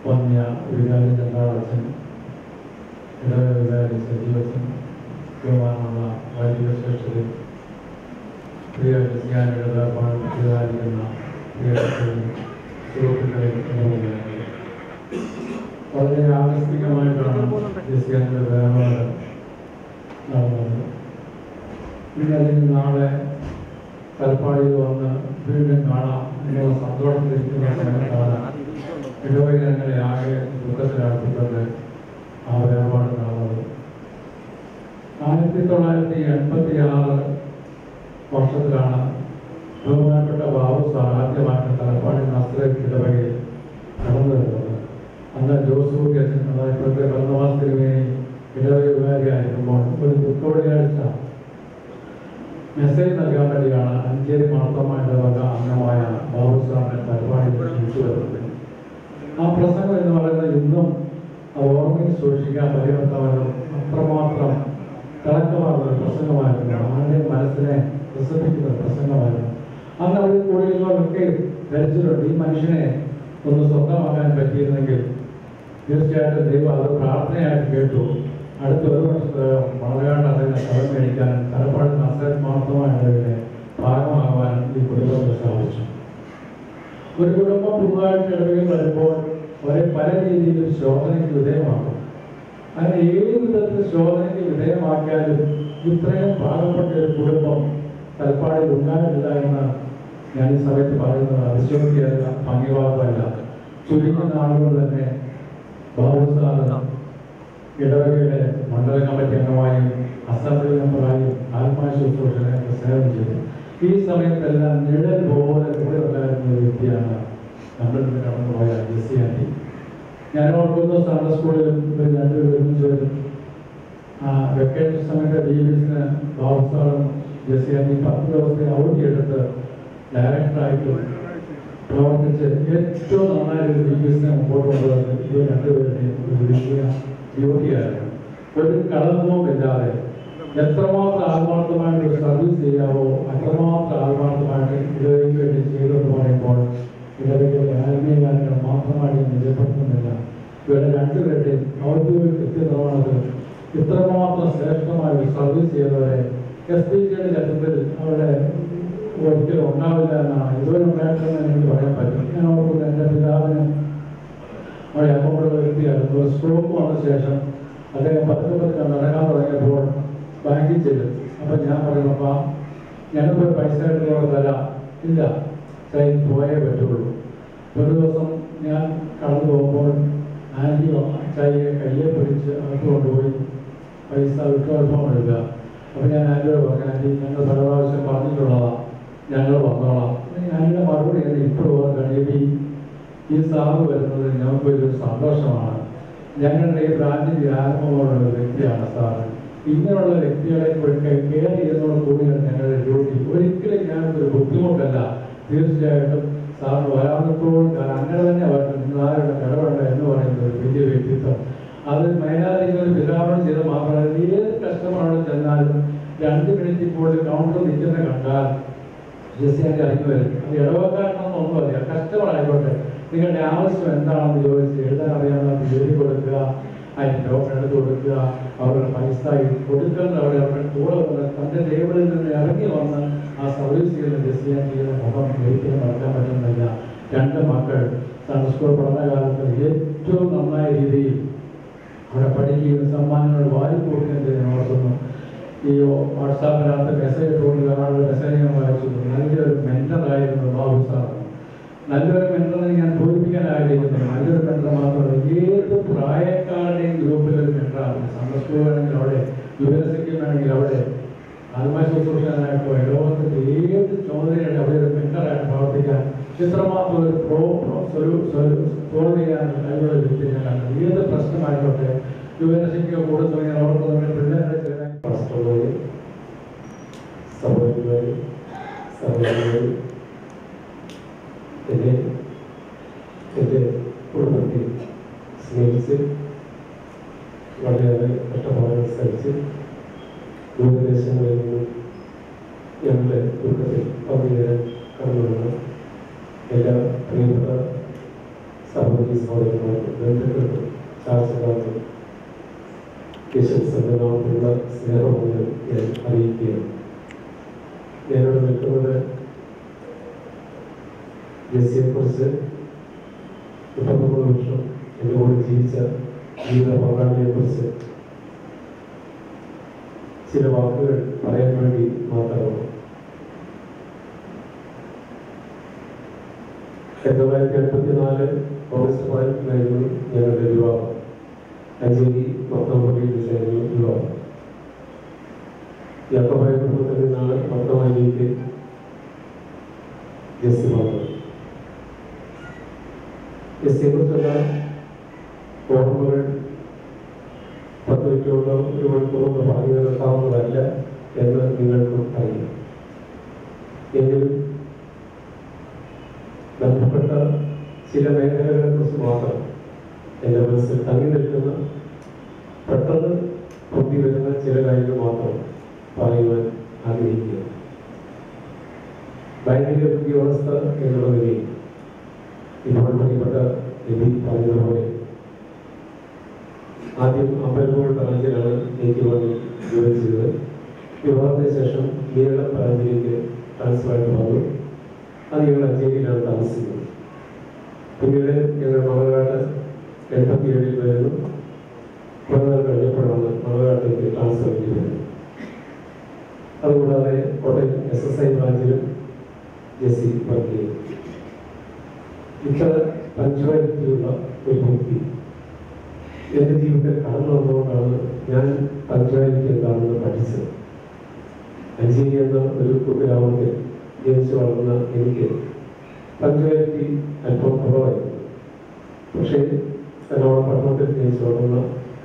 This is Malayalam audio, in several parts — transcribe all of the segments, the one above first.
വന്യ വികാരി ചന്ദ്രാളച്ചൻ ഇടവ വികാരി സജീവച്ചൻ ബഹുമാനമുള്ള വൈദിക ശ്രേഷ്ഠതയും പ്രിയ ക്രിസ്ത്യാനിയുടെ വേർപാട് പ്രതിപാദിക്കുന്ന പ്രിയ സുഹൃത്തുക്കളെ എന്നിവയാണ് വളരെ ആകസ്മികമായിട്ടാണ് ക്രിസ്ത്യാനിയുടെ വേർപാട് നടന്നത് ഇനി അല്ലെങ്കിൽ നാളെ കൽപ്പാടിയിൽ വന്ന് വീണ്ടും കാണാം എന്നുള്ള സന്തോഷത്തിലിരിക്കുന്ന സമയത്താണ് ഇടവൈകരങ്ങളെ ആകെ ദുഃഖത്തിലാക്കിക്കൊണ്ട് ആ വേർപാട് നടന്നത് ആയിരത്തി തൊള്ളായിരത്തി എൺപത്തി ആറ് വർഷത്തിലാണ് ബഹുമാനപ്പെട്ട ബാബു സാർ ആദ്യമായിട്ട് തലപ്പാടി നസ്രത്ത് ഇടവകയിൽ കടന്നു വരുന്നത് അന്ന് ജോസു അച്ഛൻ അതായത് ഇപ്പോഴത്തെ ഭരണവാസ് തിരുമേനി ഇടവക വികാരിയായിരിക്കുമ്പോൾ ഒരു ദുഃഖവെള്ളിയാഴ്ച മെസ്സേജ് നൽകാൻ വേണ്ടിയാണ് അഞ്ചേരി മാർത്തമ്മ ഇടവക അംഗമായ ബാബു സാറിനെ പരിപാടിയിൽ ക്ഷണിച്ചു വരുന്നത് ആ പ്രസംഗം എന്ന് പറയുന്നത് ഇന്നും ആ ഓർമ്മയിൽ സൂക്ഷിക്കാൻ പര്യാപ്തവരും അത്രമാത്രം തിളക്കമാർന്ന ഒരു പ്രസംഗമായിരുന്നു ആരുടെയും മനസ്സിനെ രസിപ്പിക്കുന്ന ഒരു പ്രസംഗമായിരുന്നു അന്ന് അവിടെ കൂടിയുള്ളവരൊക്കെ ധരിച്ചിട്ടുണ്ട് ഈ മനുഷ്യനെ ഒന്ന് സ്വന്തമാക്കാൻ പറ്റിയിരുന്നെങ്കിൽ തീർച്ചയായിട്ടും ദൈവം അത് പ്രാർത്ഥനയായിട്ട് കേട്ടു അടുത്ത ഒരു വർഷത്തിനകം വളരെയാണ്ട് അതിനെ സ്ഥലം മേടിക്കാനും തലപ്പാട് നസരത്ത് മാത്രമായുള്ളതിനെ ഭാഗമാകാനും ഈ കുടുംബത്തിന് സാധിച്ചു ഒരു കുടുംബം പുതുതായിട്ട് ഇടവയിൽ വരുമ്പോൾ അവരെ പല രീതിയിലും ശോധനയ്ക്ക് വിധേയമാക്കും അങ്ങനെ ഏത് വിധത്തിൽ ശോധനയ്ക്ക് വിധേയമാക്കിയാലും ഇത്രയും പാകപ്പെട്ട ഒരു കുടുംബം തലപ്പാടിൽ ഉണ്ടായിട്ടില്ല എന്ന് ഞാൻ ഈ സമയത്ത് പറയുന്നത് അതിശോക്തിയല്ല ഭംഗിവാദമല്ല ചുരുങ്ങുന്ന ആളുകൾ തന്നെ ബാബു സാറ് ഇടവകയുടെ മണ്ഡല കമ്മിറ്റി അംഗമായും അസംബ്ലി മെമ്പറായും ആത്മാ ശുശ്രൂഷകനെ സേവനം ചെയ്തു ഈ സമയത്തെല്ലാം നിഴൽ പോലെ കൂടെ ഉണ്ടായിരുന്ന ഒരു വ്യക്തിയാണ് നമ്മളിൽ നിന്ന് കടന്നുപോയ ജെസ്സി ആൻറ്റി ഞാൻ ഓർക്കുന്നു സൺഡേ സ്കൂളിൽ ഇവർ രണ്ടുപേരും ഒരുമിച്ച് വരും ആ വെക്കേഷൻ സമയത്ത് ഡി ബിസിന് ബാബു സാറും ജെസ്സി ആൻറ്റി പത്ത് ദിവസത്തെ അവധി എടുത്ത് ഡയറക്ടറായിട്ടും പ്രവർത്തിച്ച് ഏറ്റവും നന്നായിട്ട് ഡി ബിസിനെ മുമ്പോട്ട് കൊണ്ടുവന്നത് ഇവർ രണ്ടുപേരുടെയും ഒരു വലിയ ഡ്യൂട്ടിയായിരുന്നു ഒരു കളങ്കവുമില്ലാതെ എത്രമാത്രം ആത്മാർത്ഥമായിട്ട് ഒരു സർവീസ് ചെയ്യാവോ അത്രമാത്രം ആത്മാർത്ഥമായിട്ട് ഇടവയ്ക്ക് വേണ്ടി ചെയ്തെന്ന് പറയുമ്പോൾ ഇടവയ്ക്കുള്ള ആത്മീയ കാര്യങ്ങൾ മാത്രമായിട്ട് ഞാൻ നിജപ്പെടുത്തുന്നില്ല ഇവരുടെ രണ്ടുപേരുടെയും ഔദ്യോഗിക കൃത്യനിർവഹണത്തിൽ ഇത്രമാത്രം ശ്രേഷ്ഠമായ ഒരു സർവീസ് ചെയ്തവരെ എസ് പി ജിയുടെ ചരിത്രത്തിൽ അവരുടെ ഒരിക്കലും ഉണ്ടാവില്ല എന്നാണ് ഇതുവരെ ഉണ്ടായിട്ടെന്ന് എനിക്ക് പറയാൻ പറ്റും ഞാൻ ഓർക്കുന്നു എൻ്റെ പിതാവിന് അവിടെ അമ്മയുടെ വ്യക്തിയായിരുന്നു ഒരു സ്ട്രോക്ക് വന്ന ശേഷം അദ്ദേഹം പതുക്കെ പതുക്കെ നടക്കാൻ തുടങ്ങിയപ്പോൾ ബാങ്കിൽ ചെല്ലും അപ്പം ഞാൻ പറയും അപ്പം ഞങ്ങൾക്ക് പൈസ എടുത്തോളം തരാം ഇല്ല കൈ പോയേ പറ്റുള്ളൂ ഒരു ദിവസം ഞാൻ കടന്നു പോകുമ്പോൾ ആൻറ്റി ചായയെ കയ്യെ പിടിച്ച് അകത്ത് കൊണ്ടുപോയി പൈസ വിട്ടുവൽപ്പം എടുക്കുക അപ്പം ഞാൻ ആൻറ്റിയോട് പറഞ്ഞു ആൻറ്റി ഞങ്ങൾ പല പ്രാവശ്യം പറഞ്ഞിട്ടുള്ളതാണ് ഞങ്ങൾ വന്നോളാം ആൻറ്റിയുടെ മറുപടി എന്ന് ഇപ്പോൾ കഴിയുമ്പോൾ ഈ സാറ് വരുന്നത് ഞങ്ങൾക്ക് ഒരു സന്തോഷമാണ് ഞങ്ങളുടെ ഈ ബ്രാൻഡിന്റെ ആരംഭമുള്ള ഒരു വ്യക്തിയാണ് സാറ് ഇങ്ങനെയുള്ള വ്യക്തികളെ കെയർ ചെയ്യുന്നതോട് കൂടിയാണ് ഞങ്ങളുടെ ഡ്യൂട്ടി ഒരിക്കലും ഞാനൊരു ബുദ്ധിമുട്ടല്ല തീർച്ചയായിട്ടും സാറിന് വരാവുന്നപ്പോഴും ഞാൻ അങ്ങനെ തന്നെ വരണം നിങ്ങൾ ആരുടെ കടവുണ്ട് എന്ന് പറയുന്നത് ഒരു വലിയ വ്യക്തിത്വം അത് മെയിനായിട്ട് ഒരു വിരാമം ചെയ്ത് മാത്രമല്ല ഏത് കസ്റ്റമറോട് ചെന്നാലും രണ്ട് മിനിറ്റ് കൂടുതൽ കൗണ്ടർ നിൽക്കുന്ന കണ്ടാൽ ജസ്റ്റിയായിട്ട് ഇറങ്ങി വരും അത് ഇടവക്കാരനൊന്നും അറിയാം കസ്റ്റമർ ആയിക്കോട്ടെ നിങ്ങളുടെ ആവശ്യം എന്താണെന്ന് ചോദിച്ച് എഴുതാൻ അറിയാവുന്ന എഴുതി കൊടുക്കുക അതിന് ടോക്കൺ എടുത്ത് കൊടുക്കുക അവരുടെ പൈസ കൊടുക്കുന്ന അവിടെ അവരുടെ കൂടെ വന്ന് തൻ്റെ ടേബിളിൽ നിന്ന് ഇറങ്ങി വന്ന് ആ സർവീസ് ചെയ്യുന്ന ജസ്റ്റിയാറ്റിയുടെ മുഖം ഒരിക്കലും മറക്കാൻ പറ്റുന്നില്ല രണ്ട് മക്കൾ സൺഡേ സ്കൂൾ പഠനകാലത്ത് ഏറ്റവും നന്നായ രീതിയിൽ അവിടെ പഠിക്കുകയും സമ്മാനങ്ങൾ വാരി കൊടുക്കുകയും ചെയ്ത് ഞാൻ ഓർക്കുന്നു ഈ വാട്സാപ്പിനകത്ത് മെസ്സേജ് ഇട്ടുകൊണ്ട് ഒരാളുടെ മെസ്സേജ് ഞാൻ വായിച്ചു നല്ലൊരു മെന്ററായിരുന്നു ബാബു സാർ നല്ലൊരു മെന്ററിനെ ഞാൻ പൂരിപ്പിക്കാൻ ആഗ്രഹിക്കുന്നു നല്ലൊരു മെന്റർ മാത്രമല്ല ഏത് പ്രായക്കാരുടെയും ഗ്രൂപ്പിൽ ഒരു മെന്ററാണ് സന്ദർശിക്കുക വേണമെങ്കിൽ അവിടെ വിവരസിക്കും വേണമെങ്കിൽ അവിടെ ആത്മാ ശുശ്രൂഷകനായിട്ടോ ലോകത്തിന്റെ ഏത് ചോദനയുടെ അവിടെ ഒരു മെന്ററായിട്ട് പ്രവർത്തിക്കാൻ ചിത്രമാത്രം ഒരു പ്രോ സോൾവ് ചെയ്യാൻ കഴിവുള്ള വ്യക്തി ഞാൻ കണ്ടത് ഏത് പ്രശ്നമായിക്കോട്ടെ വിവരസിക്കുക കൂടെ തുടങ്ങിയ അവർക്ക് നമ്മുടെ പിള്ളേരുടെ ചെറിയ പാസ്റ്റർമാര് സഹോദരന്മാര് സഹോദരന്മാര് എന്നെ എൻ്റെ കുടുംബത്തെ സ്നേഹിച്ച് വളരെയേറെ കഷ്ടപ്പാടുകൾ സഹിച്ച് ദൂരദേശങ്ങളിൽ നിന്നും ഞങ്ങളുടെ ദുഃഖത്തിൽ പങ്കുചേരാൻ കടന്നു വന്ന എല്ലാ പ്രിയപ്പെട്ട സഹോദരി സഹോദരന്മാർക്കും ബന്ധുക്കൾക്കും ശാസ്ത്രക്കാർക്കും യേശുക്രിസ്തുവിന്റെ നാമത്തിലുള്ള സ്നേഹമൊന്ന് ഞാൻ അറിയിക്കുകയാണ് ഞാനിവിടെ നിൽക്കുന്നത് ജെസ്സിയെക്കുറിച്ച് മുപ്പത്തൊമ്പത് വർഷം എൻ്റെ കൂടെ ജീവിച്ച ജീവിത പങ്കാളിയെക്കുറിച്ച് ചില വാക്കുകൾ പറയാൻ വേണ്ടി മാത്രമാണ് ആയിരത്തി തൊള്ളായിരത്തി എൺപത്തി നാല് ഓഗസ്റ്റ് പതിനെട്ടിനായിരുന്നു ഞങ്ങളുടെ വിവാഹം അഞ്ചേരി മൊത്തംപള്ളിയിൽ വെച്ചായിരുന്നു വിവാഹം യാക്കോബായ കുടുംബത്തിൽ നിന്നാണ് മൊത്തമാലിക്ക് ജെസ്സി വന്നത് ജെസ്സിയെ കുറിച്ചുള്ള ഓർമ്മകൾ പത്ത് മിനിറ്റുള്ള ഒരു മണിക്കൂർ കൊണ്ട് പറഞ്ഞു തീർക്കാവുന്നതല്ല എന്ന് നിങ്ങൾക്കും അറിയാം എങ്കിലും ബന്ധപ്പെട്ട ചില മേഖലകളെ കുറിച്ച് മാത്രം എൻ്റെ മനസ്സിൽ തങ്ങി നിൽക്കുന്ന പെട്ടെന്ന് പൊന്തി വരുന്ന ചില കാര്യങ്ങൾ മാത്രം പറയുവാൻ ആഗ്രഹിക്കുക ബാങ്കിലെ ഉദ്യോഗസ്ഥ എന്നുള്ള നിലയിൽ ഇപ്പോൾ പ്രിയപ്പെട്ട രവി പറഞ്ഞതുപോലെ ആദ്യം അമ്പലപ്പുഴ ബ്രാഞ്ചിലാണ് എനിക്ക് വേണ്ടി ജോലി ചെയ്തത് വിവാഹത്തിന് ശേഷം കേരള ബ്രാഞ്ചിലേക്ക് ട്രാൻസ്ഫർ ആയിട്ട് വന്നു അത് ഞങ്ങൾ അഞ്ചേരിയിലാണ് താമസിക്കുന്നത് പിന്നീട് ഞങ്ങൾ മണകാട്ട് എൺപത്തി ഏഴിൽ വരുന്നു കുറേ നാൾ കഴിഞ്ഞപ്പോഴാണ് മണകാട്ടിലേക്ക് ട്രാൻസ്ഫർ ചെയ്തത് അതുകൂടാതെ കോട്ടയം എസ് എസ് ഐ ബ്രാഞ്ചിലും ജെസ്സി വർക്ക് ചെയ്തു ഇത്ര പഞ്ച്വാലിറ്റിയുള്ള ഒരു വ്യക്തി എൻ്റെ ജീവിതത്തിൽ കടന്നു വന്നുകൊണ്ടാണ് ഞാൻ പഞ്ച്വാലിറ്റി എന്താണെന്ന് പഠിച്ചത് അഞ്ചേരി എന്ന ഒരു കുഗ്രാമത്തിൽ ജനിച്ചു വളർന്ന എനിക്ക് പഞ്ച്വാലിറ്റി അല്പം കുറവായിരുന്നു പക്ഷേ എറണാകുളം പട്ടണത്തിൽ ജനിച്ചു വളർന്ന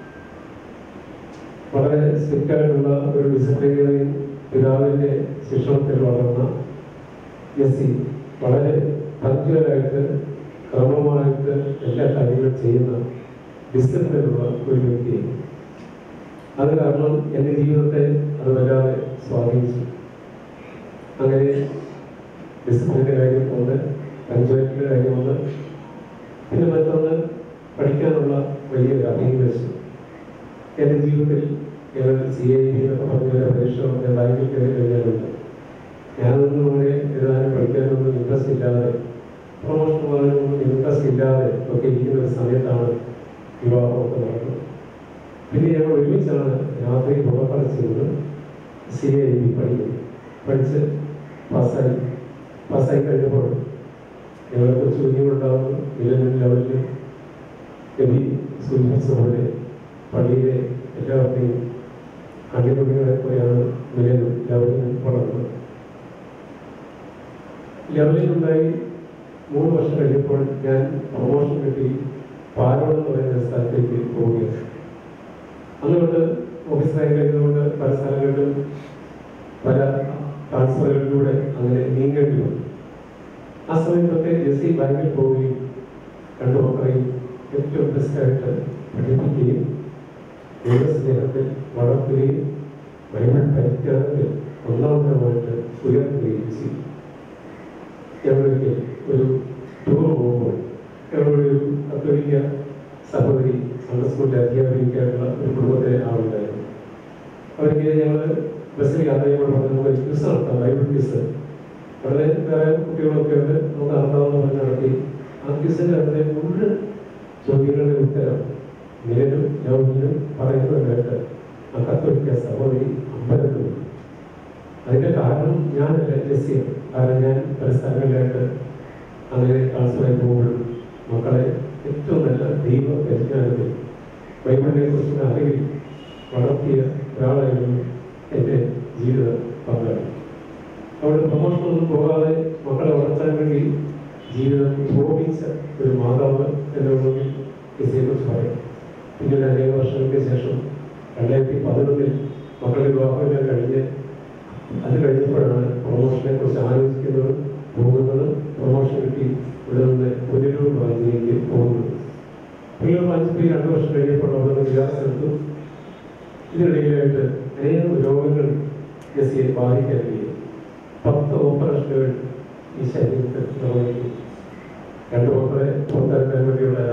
വളരെ സ്ട്രിക്റ്റായിട്ടുള്ള ഒരു ഡിസിപ്ലിനറി പിതാവിൻ്റെ ശിക്ഷണത്തിൽ വളർന്ന എസ് വളരെ പഞ്ച്വലായിട്ട് ക്രമമായിട്ട് എല്ലാ കാര്യങ്ങളും ചെയ്യുന്ന ഡിസിപ്ലിനുള്ള ഒരു വ്യക്തിയാണ് അത് കാരണം എൻ്റെ ജീവിതത്തെ അത് വല്ലാതെ സ്വാധീനിച്ചു അങ്ങനെ ഡിസിപ്ലിൻ്റെ കാര്യം ഒന്ന് പഞ്ചായത്തിൻ്റെ കാര്യം ഒന്ന് പിന്നെ മറ്റൊന്ന് പഠിക്കാനുള്ള വലിയൊരു അഭിനിവേശം എൻ്റെ ജീവിതത്തിൽ ഞങ്ങൾ സി ഐ ബി എന്നൊക്കെ പറഞ്ഞ ഒരു പരീക്ഷ ഞാൻ ബാങ്കിൽ കയറി കഴിഞ്ഞാലുണ്ട് ഞാനൊന്നും അങ്ങനെ എഴുതാനും പഠിക്കാനൊന്നും ഇൻട്രസ്റ്റ് ഇല്ലാതെ പ്രൊമോഷൻ പോകാനൊന്നും ഇൻട്രസ്റ്റ് ഇല്ലാതെ ഒക്കെ ഇരിക്കുന്ന ഒരു സമയത്താണ് വിവാഹമൊക്കെ നടക്കുന്നത് പിന്നെ ഞങ്ങൾ ഒരുമിച്ചാണ് രാത്രി പുറപ്പടച്ചിരുന്ന് സി ഐ ബി പഠിക്കുന്നത് പഠിച്ച് പാസ്സായി പാസ്സായി കഴിഞ്ഞപ്പോൾ ഞങ്ങളെ കുറിച്ച് കുഞ്ഞുങ്ങളുണ്ടാകുന്നു വിലനും ലെവലിൽ രവി സൂചിപ്പിച്ച പോലെ പള്ളിയിലെ എല്ലാവർക്കും അടിപൊളികളെ പോലെയാണ് വിലനും ലെവലിനും വളർന്നത് ലെവലിനുണ്ടായി മൂന്ന് വർഷം കഴിഞ്ഞപ്പോൾ ഞാൻ പ്രൊമോഷൻ കിട്ടി പാലോട് എന്ന് പറയുന്ന സ്ഥലത്തേക്ക് പോവുകയാണ് അതുകൊണ്ട് ഓഫീസറായി കഴിഞ്ഞതുകൊണ്ട് പല സ്ഥലങ്ങളിലും പല ട്രാൻസ്ഫറുകളിലൂടെ അങ്ങനെ നീങ്ങേണ്ടി വന്നു ആ സമയത്തൊക്കെ എസ് സി ബാങ്കിൽ പോവുകയും രണ്ടു മക്കളെയും ഏറ്റവും ബെസ്റ്റായിട്ട് പഠിപ്പിക്കുകയും ദൈവസ്നേഹത്തിൽ വളർത്തുകയും ബൈബിൾ പരിജ്ഞാനത്തിൽ ഒന്നാമതമായിട്ട് ഉയർത്തുകയും ചെയ്തു ഞങ്ങളൊരിക്കൽ ഒരു ടൂർ പോകുമ്പോൾ ഞങ്ങളുടെ ഒരു കത്തോലിക്ക സഹോദരി സൺഡേ സ്കൂളിലെ അധ്യാപികയ്ക്കായിട്ടുള്ള ഒരു കുടുംബത്തിലെ ആളുണ്ടായിരുന്നു അവരിങ്ങനെ ഞങ്ങൾ ബസ്സിൽ യാത്ര ചെയ്യുമ്പോൾ പറഞ്ഞു നമുക്ക് ക്വിസ് നടത്താം ബൈബിൾ ക്വിസ് വളരെ വേറെ കുട്ടികളൊക്കെ ഉണ്ട് നമുക്ക് നടത്താമെന്ന് പറഞ്ഞ് നടത്തി ആ ക്വിസിൻ്റെ അതിലെ മുഴുവൻ ചോദ്യങ്ങളുടെ ഉത്തരം നിലവിലും ലൗകിലും പറയുന്നത് കേട്ട് ആ കത്തോലിക്ക സഹോദരി അമ്പലത്തിൽ പോയി. അതിന്റെ കാരണം ഞാനല്ല ജെസ്സിയാണ് കാരണം ഞാൻ പല സ്ഥലങ്ങളിലായിട്ട് അങ്ങനെ ട്രാൻസ്ഫർ ആയി പോകുമ്പോഴും മക്കളെ ഏറ്റവും നല്ല ദൈവ പരിജ്ഞാനത്തിൽ ബൈബിളിനെ കുറിച്ചുള്ള അറിവിൽ വളർത്തിയ ഒരാളായിരുന്നു എൻ്റെ ജീവിത പങ്കാളി അവിടെ പ്രമോഷനൊന്നും പോകാതെ മക്കളെ വളർത്താൻ വേണ്ടി ജീവിതം ഉപയോഗിച്ച ഒരു മാതാവ് എന്നുള്ളതിൽ ഇതേക്കുറിച്ച് പറയും പിന്നീട് അനേക വർഷങ്ങൾക്ക് ശേഷം രണ്ടായിരത്തി പതിനൊന്നിൽ മക്കളുടെ വിവാഹമെല്ലാം കഴിഞ്ഞ് അത് കഴിഞ്ഞപ്പോഴാണ് പ്രൊമോഷനെ കുറിച്ച് ആലോചിക്കുന്നത് പോകുന്നത് പ്രൊമോഷൻ കിട്ടി ഇവിടെ നിന്ന് പുനലൂർ ബ്രാഞ്ചിലേക്ക് പോകുന്നത് പുനലൂർ ബ്രാഞ്ചിൽ പോയി രണ്ട് വർഷം കഴിഞ്ഞപ്പോൾ അവിടെ നിന്ന് വികാസം എടുത്തു ഇതിനിടയിലായിട്ട് അനേകം രോഗങ്ങൾ എസ് സിയെ ബാധിക്കാൻ കഴിയും പത്ത് ഓപ്പറേഷനുകൾ ഈ ശരീരത്തിൽ നിർവഹിക്കും രണ്ട് മക്കളെ പുറത്തിറക്കാൻ വേണ്ടിയുള്ള രണ്ട്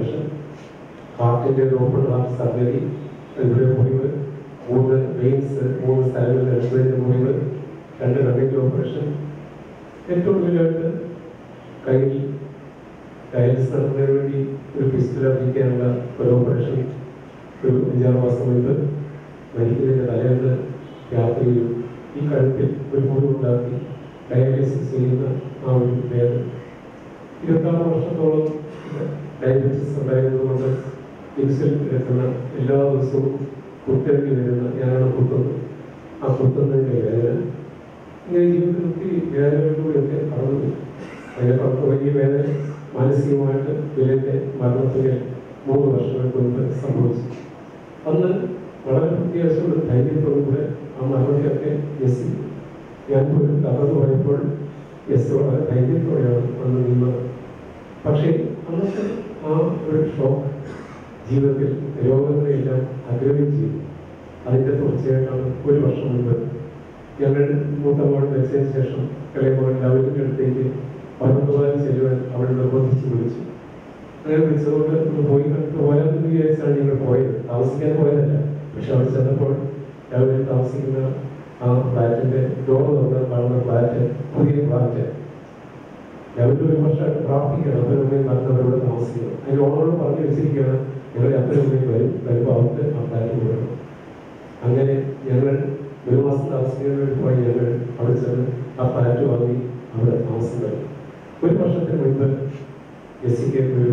ഓപ്പറേഷൻ ഹാർട്ടിൻ്റെ ഒരു ഓപ്പൺ ഹാർട്ട് സർജറി ഇവിടെ മുറിവ് മൂന്ന് വെയിൻസ് മൂന്ന് സ്ഥലങ്ങളിൽ എടുത്തതിൻ്റെ മുറിവ് രണ്ട് കണ്ണിൻ്റെ ഓപ്പറേഷൻ ഏറ്റവും ഒടുവിലായിട്ട് കയ്യിൽ ഡയാലിസിസ് നടത്തുന്നതിന് വേണ്ടി ഒരു പിസ്റ്റൽ അർപ്പിക്കാനുള്ള ഒരു ഓപ്പറേഷൻ ഒരു അഞ്ചാറ് മാസം മുൻപ് മരിക്കുന്നതിൻ്റെ തലേന്ന് രാത്രിയിൽ ഈ കഴുത്തിൽ ഒരു മുറിവുണ്ടാക്കി ഡയാലിസിസ് ചെയ്യുന്ന ആ ഒരു വേദന ഇരുപത്താറ് വർഷത്തോളം ഡയബറ്റീസ് ഉണ്ടായിരുന്നതുകൊണ്ട് ഇൻസുലിൻ എടുക്കുന്ന എല്ലാ ദിവസവും കുത്തിറങ്ങി വരുന്ന ഞാനാണ് കുത്തുന്നത് ആ കുത്തുന്നതിൻ്റെ വേദന ഇങ്ങനെ ജീവിതത്തിൽ ഒത്തിരി വേദനകളിലൂടെയൊക്കെ കടന്നു അതിനെ പുറത്ത് വലിയ വേദന മാനസികമായിട്ട് വിലന്റെ മരണത്തിന് മൂന്ന് വർഷങ്ങൾക്ക് മുൻപ് സംഭവിച്ചു അന്ന് വളരെ പ്രത്യാശയോട് ധൈര്യത്തോടുകൂടെ ആ മരണത്തെയൊക്കെ എസ് ഞാൻ പോലും കടന്നു പോയപ്പോൾ എസ് വളരെ ധൈര്യത്തോടെയാണ് അന്ന് നിന്നത് പക്ഷേ അന്നത്തെ ആ ഒരു ഷോക്ക് ജീവിതത്തിൽ രോഗങ്ങളെല്ലാം അഗ്രഹം ചെയ്തു അതിൻ്റെ തുടർച്ചയായിട്ടാണ് ഒരു വർഷം മുൻപ് ഞങ്ങൾ മൂത്ത മകൾ മരിച്ചതിന് ശേഷം ഇളയ മകൾ ലവലിൻ്റെ അടുത്തേക്ക് പതിനൊന്നുപാലം ചെല്ലുവാൻ അവൾ നിർബന്ധിച്ച് വിളിച്ചു അങ്ങനെ വിളിച്ചതുകൊണ്ട് ഒന്ന് പോയി കണ്ടിട്ട് പോയാലെന്ന് വിചാരിച്ചാണ് ഞങ്ങൾ പോയത് താമസിക്കാൻ പോയതല്ല പക്ഷെ അവിടെ ചെന്നപ്പോൾ ലവലിൽ താമസിക്കുന്ന ആ ഫ്ലാറ്റിന്റെ ഡോർ തുറന്ന് കാണുന്ന ഫ്ലാറ്റ് പുതിയ ഫ്ലാറ്റ് ലവലിൽ ഒരു വർഷമായിട്ട് പ്രാർത്ഥിക്കണം അപ്പനും അമ്മയും മറന്നവരോട് താമസിക്കണം അതിന് ഓണോട് പറഞ്ഞു വെച്ചിരിക്കുകയാണ് ഞങ്ങളുടെ അപ്പനും അമ്മയും വരും വരുമ്പോൾ അവർക്ക് ആ ഫ്ലാറ്റ് പോകണം അങ്ങനെ ഞങ്ങൾ ഒരു മാസം താമസിക്കാൻ വേണ്ടി പോയി ഞങ്ങൾ അവിടെ ചെന്ന് ആ ഫ്ലാറ്റ് വാങ്ങി അവിടെ താമസം കഴിഞ്ഞു ഒരു വർഷത്തിന് മുൻപ് ജെസിക്ക് ഒരു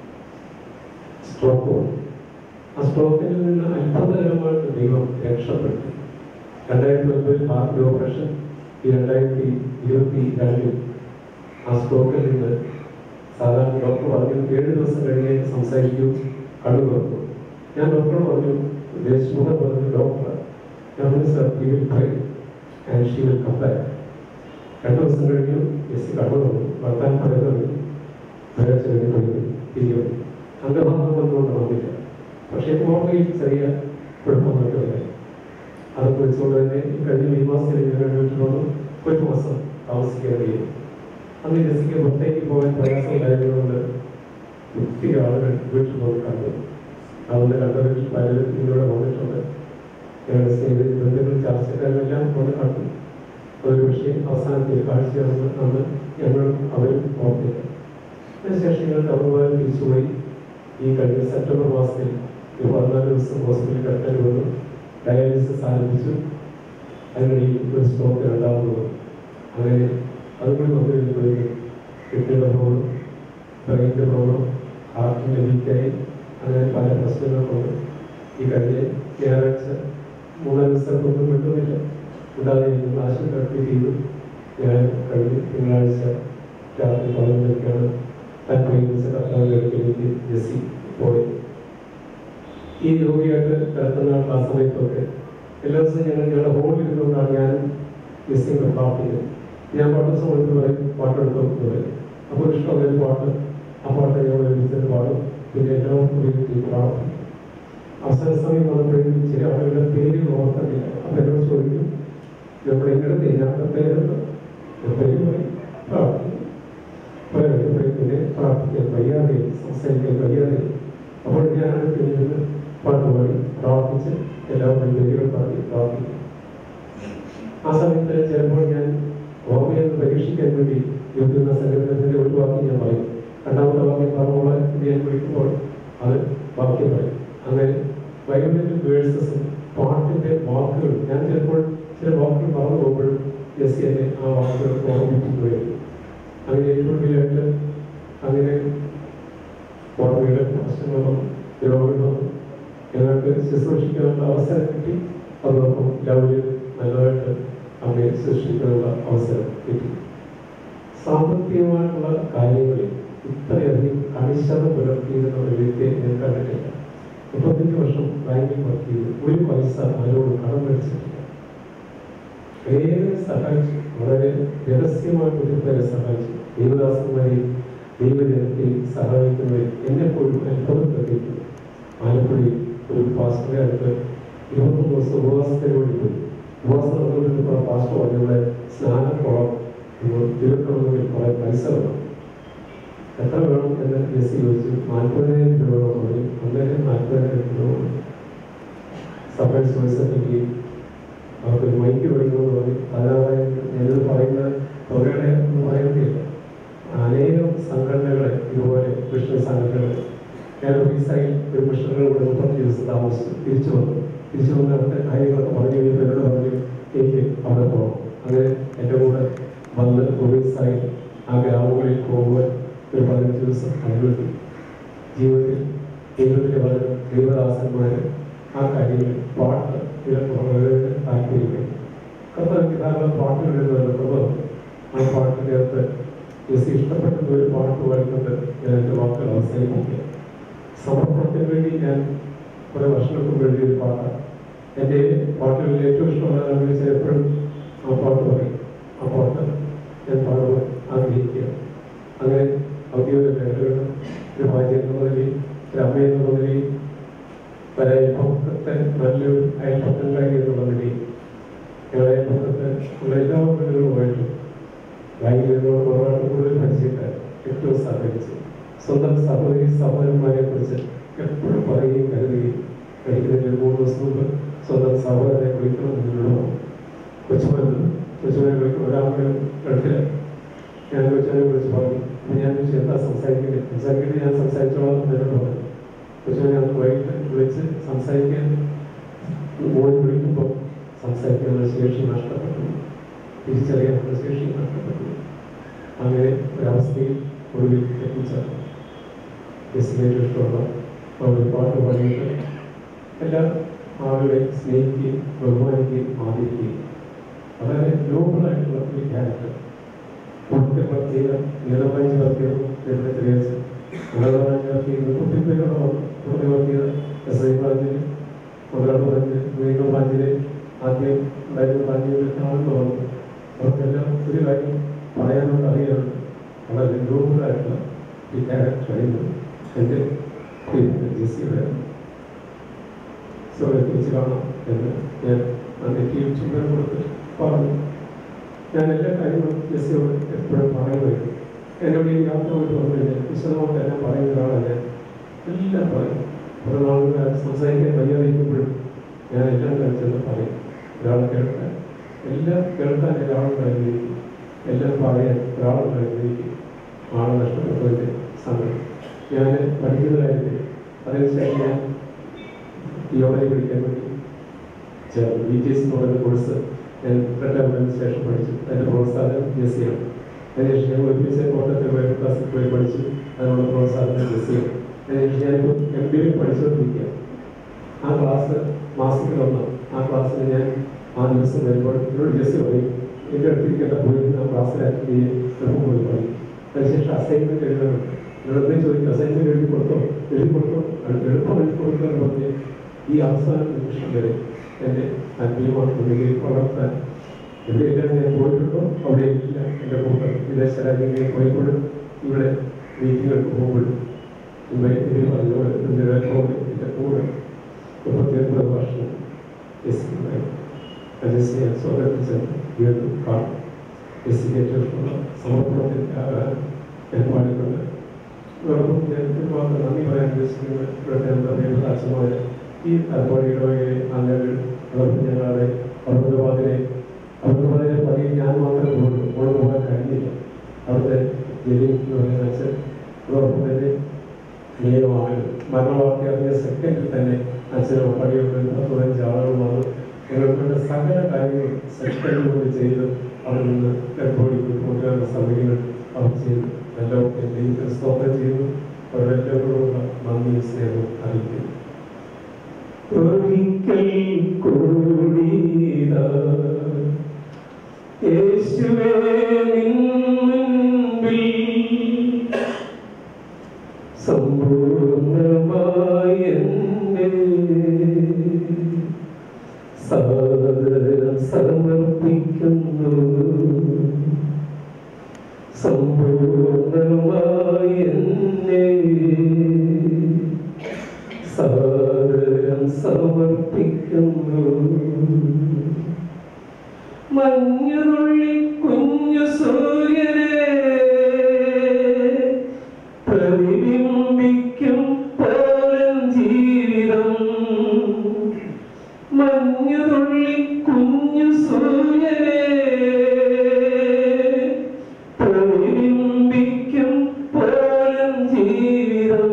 സ്ട്രോക്ക് വന്നു ആ സ്ട്രോക്കിൽ നിന്ന് അത്ഭുതകരമായിട്ട് ദൈവം രക്ഷപ്പെട്ടു രണ്ടായിരത്തി ഒൻപതിൽ ഹാർട്ട് ഓപ്പറേഷൻ ഈ രണ്ടായിരത്തി ഇരുപത്തി രണ്ടിൽ ആ സ്ട്രോക്കിൽ നിന്ന് സാധാരണ ഡോക്ടർ പറഞ്ഞു ഏഴ് ദിവസം കഴിഞ്ഞ് സംസാരിക്കൂ കണ്ണു തുറന്നു ഞാൻ ഡോക്ടറോട് പറഞ്ഞു ദേശമുഖം പറഞ്ഞു ഡോക്ടർ ഞാൻ പറഞ്ഞു sir he will try and she will come back രണ്ട് ദിവസം കഴിഞ്ഞു എസ് കണ്ണു തുറന്നു വർത്താൻ പറയുന്നത് ഒരാഴ്ച കഴിഞ്ഞ് പോയി തിരികെ വന്നു അംഗഭാഗം വന്നുകൊണ്ട് വന്നില്ല പക്ഷേ ഓർമ്മയിൽ ചെറിയ കുഴപ്പമൊക്കെ ഉണ്ടായി അതൊക്കെ വെച്ചുകൊണ്ട് തന്നെ ഈ കഴിഞ്ഞ മെയ് മാസത്തിൽ ഞങ്ങൾ വീട്ടിൽ വന്നു ഒരു മാസം താമസിക്കാൻ കഴിയും അന്ന് ജെസിക്ക് പുറത്തേക്ക് പോകാൻ പ്രയാസം ഉണ്ടായതുകൊണ്ട് ഒത്തിരി ആളുകൾ വീട്ടിൽ പോയി കണ്ടു അതുകൊണ്ട് കണ്ട വീട്ടിൽ പലരും ഇതിലൂടെ വന്നിട്ടുണ്ട് ഞങ്ങളുടെ സ്നേഹിത ബന്ധുക്കളും ചർച്ചക്കാരെല്ലാം വന്ന് കണ്ടു അതൊരു പക്ഷേ അവസാനത്തിൽ കാഴ്ചയാണെന്ന് അന്ന് ഞങ്ങളും അവരും ഓർത്തില്ല അതിനുശേഷം ഞങ്ങൾ ടൗണുമായി തിരിച്ചുപോയി ഈ കഴിഞ്ഞ സെപ്റ്റംബർ മാസത്തിൽ ഒരു പതിനാല് ദിവസം ഹോസ്പിറ്റലിൽ കിടക്കേണ്ടി വന്നു ഡയാലിസിസ് ആരംഭിച്ചു അതിനിടയിൽ ഒരു സ്ട്രോക്ക് രണ്ടാമത് വന്നു അങ്ങനെ അതുകൂടി വന്നു കഴിഞ്ഞപ്പോഴേക്കും കിഡ്നിയുടെ പ്രോബ്ലം ബ്രെയിനിൻ്റെ പ്രോബ്ലം ഹാർട്ടിൻ്റെ വീക്കായി അങ്ങനെ പല പ്രശ്നങ്ങൾക്കുണ്ട് ഈ കഴിഞ്ഞ ഞായറാഴ്ച മൂന്നാല് ദിവസത്തൊന്നും കിട്ടുന്നില്ല കൂടാതെ ഞങ്ങൾ ആശുപത്രി അഡ്മിറ്റ് ചെയ്തു ഞാൻ കഴിഞ്ഞ തിങ്കളാഴ്ച രാത്രി പതിനൊന്നരക്കാണ് താൻ പ്രേമിച്ച കർത്താവിൻ്റെ അടുക്കലേക്ക് ജെസ്സി പോയി ഈ രോഗിയായിട്ട് കിടക്കുന്ന ആ സമയത്തൊക്കെ എല്ലാ ദിവസവും ഞങ്ങൾ ഞങ്ങളുടെ ഹോളിൽ ഇരുന്നുകൊണ്ടാണ് ഞാൻ ജെസ്സിയുടെ പ്രാർത്ഥിക്കുന്നത് ഞാൻ പാട്ട് സമയത്ത് പറയും പാട്ടെടുത്ത് പറയും അപ്പോൾ ഇഷ്ടമുള്ള ഒരു പാട്ട് ആ പാട്ട് ഞങ്ങൾ ഒരുമിച്ചിട്ട് പാടും പിന്നെ എല്ലാവരും കൂടി പ്രാർത്ഥിക്കും അവസാന സമയം വന്നപ്പോഴേക്കും ചില ആളുകളുടെ പേര് ഓർക്കുന്നില്ല അപ്പം എന്നോട് ചോദിക്കും നമ്മൾ എങ്ങനെ ഞാൻ പേരുണ്ട് ഞാൻ പേര് പറയും പ്രാർത്ഥിക്കും പറയുമ്പോഴേ പിന്നെ പ്രാർത്ഥിക്കാൻ വയ്യാതെ സംസാരിക്കാൻ വയ്യാതെ അപ്പോൾ ഞാൻ അടുത്ത് നിന്ന് പാട്ട് പാടി പ്രാർത്ഥിച്ച് എല്ലാവരും പേരുകൾ പാടി പ്രാർത്ഥിക്കും ആ സമയത്ത് ചിലപ്പോൾ ഞാൻ ഓർമ്മയെന്ന് പരീക്ഷിക്കാൻ വേണ്ടി യോഗ്യത സംഘടനത്തിന്റെ ഒരു വാക്ക് ഞാൻ പറയും രണ്ടാമത്തെ വാക്യം പറഞ്ഞോളെ ഞാൻ വിളിക്കുമ്പോൾ അത് വാക്യം പറയും അങ്ങനെ ബൈബിളിന്റെ വേഴ്സസും പാട്ടിന്റെ വാക്കുകൾ ഞാൻ ചിലപ്പോൾ ചില വാക്കുകൾ മറന്നു പോകുമ്പോഴും ജെസ്സി എന്നെ ആ വാക്കുകൾ ഓർമ്മിപ്പിക്കുകയായിരുന്നു അങ്ങനെ ഏറ്റവും വലിയായിട്ട് അങ്ങനെ ഓർമ്മയുടെ പ്രശ്നങ്ങളും രോഗങ്ങളും ഞങ്ങൾക്ക് ശുശ്രൂഷിക്കാനുള്ള അവസരം കിട്ടി അതോടൊപ്പം ലവില് നല്ലതായിട്ട് അമ്മയെ ശുശ്രൂഷിക്കാനുള്ള അവസരം കിട്ടി സാമ്പത്തികമായിട്ടുള്ള കാര്യങ്ങളിൽ ഇത്രയധികം കണിശത പുലർത്തിയിരുന്ന ഒരു വ്യക്തിയെ ഞാൻ കണ്ടിട്ടില്ല മുപ്പത്തഞ്ച് വർഷം ബാങ്കിൽ വർക്ക് ചെയ്തു ഒരു പൈസ ആരോടും കടം മേടിച്ചിട്ടില്ല ഏറെ സഹായിച്ചു വളരെ രഹസ്യമായിട്ട് ഒത്തിരി സഹായിച്ചു ദൈവദാസന്മാരെയും ദൈവജനത്തെ സഹായിക്കുന്നവരെ എന്നെ പോലും അത്ഭുതപ്പെടുത്തിയിട്ടുണ്ട് ആലപ്പുഴയിൽ ഒരു പാസ്റ്ററെ അടുത്ത് ഇരുപത്തൊന്ന് ദിവസം ഉപവാസത്തിന് വേണ്ടി പോയി ഉപവാസം നടന്നുകൊണ്ടിരുന്നപ്പോൾ ആ പാസ്റ്റർ പറഞ്ഞവിടെ സ്നാനക്കുളം തീർക്കണമെങ്കിൽ കുറെ പൈസ വേണം എത്ര വേണം എന്ന് ജെസ്സി ചോദിച്ചു നാൽപ്പതിനായിരം രൂപ പറഞ്ഞു അന്നേരം നാൽപ്പതിനായിരം രൂപ പറഞ്ഞു സഫേഴ്സ് സൊസൈറ്റിക്ക് അവർക്ക് ഒരു മൈക്ക് മേടിക്കണമെന്ന് പറഞ്ഞു പതിനാറായിരം ഞാനിത് പറയുന്ന തുകയുടെ ഒന്നും പറയുന്നില്ല അനേകം സംഘടനകളെ ഇതുപോലെ കൃഷ്ണ സംഘടനകൾ ഞാൻ ഓഫീസായി ഒരു മിഷണറുടെ കൂടെ മുപ്പത്തി ദിവസം താമസിച്ചു തിരിച്ചു വന്നു തിരിച്ചു വന്ന് അവിടുത്തെ കാര്യങ്ങളൊക്കെ പറഞ്ഞു കഴിഞ്ഞപ്പോൾ എന്നോട് പറഞ്ഞു എനിക്ക് അവിടെ പോകണം അങ്ങനെ എൻ്റെ കൂടെ വന്ന് ഓഫീസായി ആ ഗ്രാമങ്ങളിൽ പോകുവാൻ ഒരു പതിനഞ്ച് ദിവസം അനുവദിച്ചു ജീവിതത്തിൽ ദൈവത്തിൻ്റെ വളരെ ദൈവദാസന്മാർ ആ കാര്യങ്ങളിൽ പാട്ട് ഇതിലൊക്കെ വളരെ താല്പര്യപ്പെടും കർത്താവ് ധാരാളം പാട്ടുകൾ എഴുതുന്നത് ആ പാട്ടിൻ്റെ അകത്ത് ജെസ്സി ഇഷ്ടപ്പെട്ട ഒരു പാട്ട് പാടുന്നത് ഞാൻ എൻ്റെ വാക്കുകൾ അവസാനിപ്പിക്കുക സമർപ്പണത്തിന് വേണ്ടി ഞാൻ കുറേ വർഷങ്ങൾക്ക് മുമ്പ് എഴുതിയൊരു പാട്ടാണ് എൻ്റെ പാട്ടുകളിൽ ഏറ്റവും ഇഷ്ടമുള്ളതെന്ന് വെച്ചാൽ എപ്പോഴും ആ പാട്ട് പറയും ആ പാട്ട് ഞാൻ പാടുവാൻ ആഗ്രഹിക്കുക അങ്ങനെ ഔദ്യോഗിക മേഖലകളിലും ഒരു ഭാര്യ എന്ന നിലയിൽ ഒരു അമ്മ എന്ന നിലയിൽ ഒരു അയൽപ്പക്കത്തെ നല്ലൊരു അയൽപ്പക്കങ്കാരി എന്നുള്ള നിലയിൽ ഞങ്ങളുടെ അയൽപ്പക്കത്ത് ഉള്ള എല്ലാ വീടുകളുമായിട്ടും ബാങ്കിൽ നിന്നോട് മറുനാട്ടിൽ കൂടുതൽ പരിചയക്കാർ ഏറ്റവും സഹകരിച്ച് സ്വന്തം സഹോദരി സഹോദരന്മാരെ കുറിച്ച് എപ്പോഴും പറയുകയും കരുതുകയും കഴിക്കുന്നതിന് ഒരു മൂന്ന് ദിവസം മുമ്പ് സ്വന്തം സഹോദരനെ വിളിക്കണം എന്നുള്ളൂ കൊച്ചുമോൻ കൊച്ചുമോനെ വിളിക്കും ഒരാളുടെ ഗൾഫിൽ ഞാൻ കൊച്ചുമോനെ വിളിച്ച് പറഞ്ഞു അപ്പോൾ ഞാൻ ചോദിച്ചു എന്താ സംസാരിക്കുന്നത് സംസാരിക്കുന്നത് ഞാൻ സംസാരിച്ചോളാം എന്നോട് പറഞ്ഞു കൊച്ചുമോനെ അന്ന് വൈകിട്ട് വിളിച്ച് സംസാരിക്കാൻ മോൻ വിളിക്കുമ്പോൾ സംസാരിക്കാനുള്ള ശേഷി നഷ്ടപ്പെട്ടു തിരിച്ചറിയാനുള്ള ശേഷി നഷ്ടപ്പെട്ടു അങ്ങനെ ഒരവസ്ഥയിൽ ഒടുവിൽ എത്തിച്ചേർന്നു യെസിനേറ്റവും ഇഷ്ടമുള്ള ആ ഒരു പാട്ട് പാടിയിട്ട് എല്ലാ ആളുകളെയും സ്നേഹിക്കുകയും ബഹുമാനിക്കുകയും ആദരിക്കുകയും വളരെ നോബിളായിട്ടുള്ള ഒരു ക്യാരക്ടർ കുടുംബത്തെ വർക്ക് ചെയ്ത നീലബ്രാഞ്ച് വർക്ക് ചെയ്തു എവിടെ തെരേസ് നീലബ്രാഞ്ച് വർക്ക് ചെയ്തു കുട്ടിപ്പേരോട് കുടുംബത്തെ വർക്ക് ചെയ്ത എസ് ഐ ബ്രാഞ്ചിൽ മുതലാളി ബ്രാഞ്ചിൽ വീണ്ടും ബ്രാഞ്ചിൽ ആദ്യം ഉണ്ടായിരുന്ന ബ്രാഞ്ചുകളിൽ ആളുകൾ വന്നു അവർക്കെല്ലാം ഒരു കാര്യം പറയാനുണ്ട് അറിയാനുണ്ട് വളരെ നോബിളായിട്ടുള്ള ഈ ക്യാരക്ടറായിരുന്നു എൻ്റെ ജെസ്സിയുടെ വെച്ച് കാണാം എന്ന് ഞാൻ നെറ്റിയിൽ ചുമതല കൊടുത്ത് പറഞ്ഞു ഞാൻ എല്ലാ കാര്യങ്ങളും ജെസ്സിയോട് എപ്പോഴും പറയുമായിരുന്നു എന്നോട് ഈ യാത്ര പോയിട്ട് വന്നു കഴിഞ്ഞാൽ വിശദമായിട്ട് എല്ലാം പറയുന്ന ഒരാളല്ല എല്ലാം പറയും കുറേ നാളുകൾ സംസാരിക്കാൻ വയ്യാതിരിക്കുമ്പോഴും ഞാൻ എല്ലാം കഴിച്ചെന്ന് പറയും ഒരാൾ കേൾക്കാൻ എല്ലാം കേൾക്കാൻ ഒരാളുണ്ടായിരിക്കും എല്ലാം പറയാൻ ഒരാളുണ്ടായിരിക്കും ആളെ നഷ്ടപ്പെട്ടതിൻ്റെ സമയം ഞാൻ പഠിക്കുന്ന കാര്യത്തിൽ അതിനുശേഷം ഞാൻ യോഗയെ പഠിക്കാൻ വേണ്ടി ചേർന്നു ബി ടി എസ് എന്ന് പറയുന്ന കോഴ്സ് ഞാൻ രണ്ടാമതിന് ശേഷം പഠിച്ചു അതിൻ്റെ പ്രോത്സാഹനം ജി എസ് സിയാണ് അതിനുശേഷം ഞാൻ ഒരുമിച്ച് കോട്ടയത്ത് പോയി ക്ലാസ്സിൽ പോയി പഠിച്ചു അതിനുള്ള പ്രോത്സാഹനം ജി എസ് സിയാണ് അതിനുശേഷം ഞാനിപ്പോൾ എം ബി എ പഠിച്ചുകൊണ്ടിരിക്കുക ആ ക്ലാസ് മാസത്തിൽ ഒന്ന് ആ ക്ലാസ്സിൽ ഞാൻ ആ ദിവസം വരുമ്പോൾ എന്നോട് ജി എസ് സി പറയും എൻ്റെ അടുത്തിരിക്കേണ്ട പോയി ആ ക്ലാസ്സിൽ അറ്റൻഡ് ചെയ്യും എളുപ്പം പോയി പറയും അതിനുശേഷം അസൈൻമെൻറ്റ് എഴുതാനുണ്ട് എന്നോട് ചോദിക്കും അസൈൻമെൻറ്റ് എഴുതി കൊടുത്തോ എഴുതി കൊടുത്തോ അത് എളുപ്പം എഴുതി കൊടുക്കുക എന്ന് പറഞ്ഞ് ഈ അവസാന നിമിഷം വരെ എന്നെ ആത്മീയമായി മുന്നിലേക്ക് വളർത്താൻ എവിടെയെല്ലാം ഞാൻ പോയിട്ടുണ്ടോ അവിടെയെല്ലാം എൻ്റെ കൂട്ടം വിദേശ രാജ്യങ്ങളിൽ പോയപ്പോഴും ഇവിടെ മീറ്റിങ്ങുകൾക്ക് പോകുമ്പോഴും ഇവിടെ ഇവർ പറഞ്ഞ പോലെ എൻ്റെ റെക്കോർഡ് എൻ്റെ കൂടെ മുപ്പത്തി ഒൻപത് വർഷം എസ് സി ഞാൻ സ്വാഗതിച്ച് വീണ്ടും കാണും എസ് സി ഏറ്റെടുത്തുള്ള സമർപ്പണത്തിൻ്റെ ആകാരം ഞാൻ പാടിക്കൊണ്ട് അതോടൊപ്പം ഞാൻ ഒരുപാട് നന്ദി പറയാൻ ഉദ്ദേശിക്കുന്നത് ഇവിടുത്തെ നമ്മുടെ പ്രിയപ്പെട്ട അച്ഛന്മാര് ഈ അതുപോലെ ഇടവകയിലെ അംഗങ്ങൾ അതോടൊപ്പം ഞങ്ങളുടെ ഔറംഗാബാദിലെ ഔറംഗാബാദിലെ പതിയിൽ ഞാൻ മാത്രമേ പോകുള്ളൂ അവിടെ പോകാൻ കഴിഞ്ഞില്ല അവിടുത്തെ ജലീൽ എന്ന് പറയുന്ന അച്ഛൻ അതോടൊപ്പം തന്നെ നിയമമാണ് മരണവാർത്ത അറിഞ്ഞ സെക്കൻഡിൽ തന്നെ അച്ഛനോ പടിയൊക്കെ പത്ത് പതിനഞ്ച് ആളുകൾ വന്നു ഞങ്ങൾക്ക് സകല കാര്യങ്ങളും സെക്കൻഡ് കൊണ്ട് ചെയ്ത് അവിടെ നിന്ന് റെക്കോർഡിൽ കൊണ്ടുവരാനുള്ള സൗകര്യങ്ങൾ അവർ ചെയ്തു എല്ലാവർക്കും ദൈവത്തിന് സ്തോത്രം ചെയ്യുന്നു അവരെല്ലാവരോടുള്ള നന്ദി സ്നേഹവും അറിയിക്കുന്നു ഒരിക്കൽ കൂടിയതാ യേശുവേ നിൻ മുൻപിൽ സമ്പൂർണ്ണമായി എന്നെ സാദരം സമർപ്പിക്കുന്നു സമ്പൂർണ്ണമായി എന്നെ സാദരം സമർപ്പിക്കുന്നു മഞ്ഞുരുള്ളി കുഞ്ഞു സൂര്യനെ പ്രതിബിംബിക്കും പോലൻ ജീവിതം മഞ്ഞുതുള്ളി കുഞ്ഞു സൂര്യനെ പ്രതിബിംബിക്കും പോലൻ ജീവിതം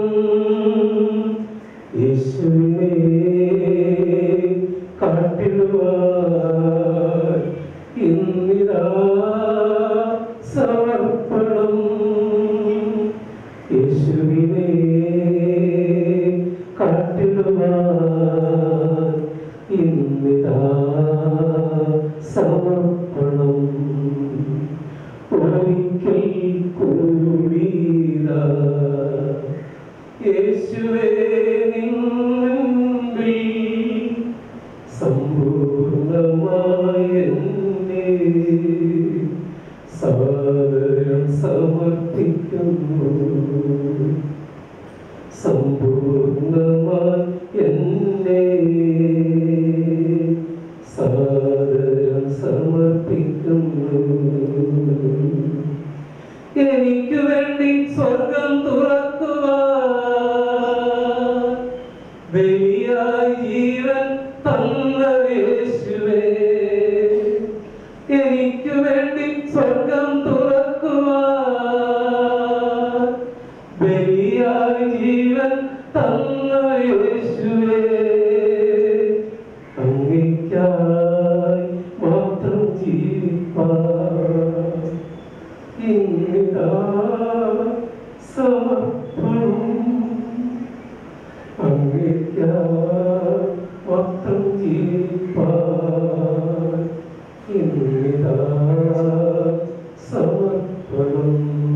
യേശുവിനെ കാട്ടിടുവാൻ ഇന്നിതാ സമർപ്പണം യേശുവിനെ കാട്ടിടുവാൻ ഇന്നിതാ സമർപ്പണം ഒരിക്കൽ കൂടിയതാ യേശുവേ നിൻ മുൻപിൽ സമ്പൂർണമായ എന്നെ സാദരം സമർപ്പിക്കുന്നു സമ്പൂർണമായി എന്നെ സാദരം സമർപ്പിക്കുന്നു എനിക്ക് വേണ്ടി സ്വർഗം തുറക്കുവാൻ ബലിയായി ജീവൻ തന്ന യേശുവേ എനിക്ക് വേണ്ടി സ്വർഗം തുറക്കുവാൻ ബലിയായി ജീവൻ തന്ന യേശുവേ അങ്ങയ്ക്കായി മാത്രം ജീവിപ്പാൻ ഇന്നിതാ സമർപ്പണം അങ്ങയ്ക്കായി മാത്രം ജീവിപ്പാൻ ഇന്നിതാ സമർപ്പണം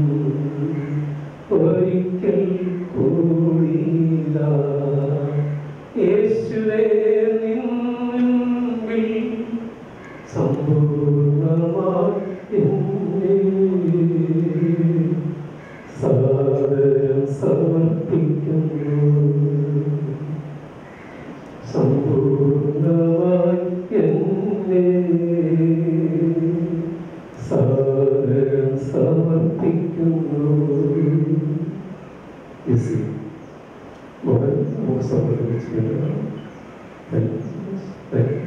ഒരിക്കൽ കൂടിയില്ല യേശുവേ നിൻ മുൻപിൽ സമ്പൂർണമായി എന്നെ സാദരം സമർപ്പിക്കുന്നു സമ്പൂർണമായി എന്നെ സാദരം സമർപ്പിക്കുന്നു യേശു മകൻ നമുക്ക് സമർപ്പിച്ചിട്ടുണ്ട് താങ്ക് യു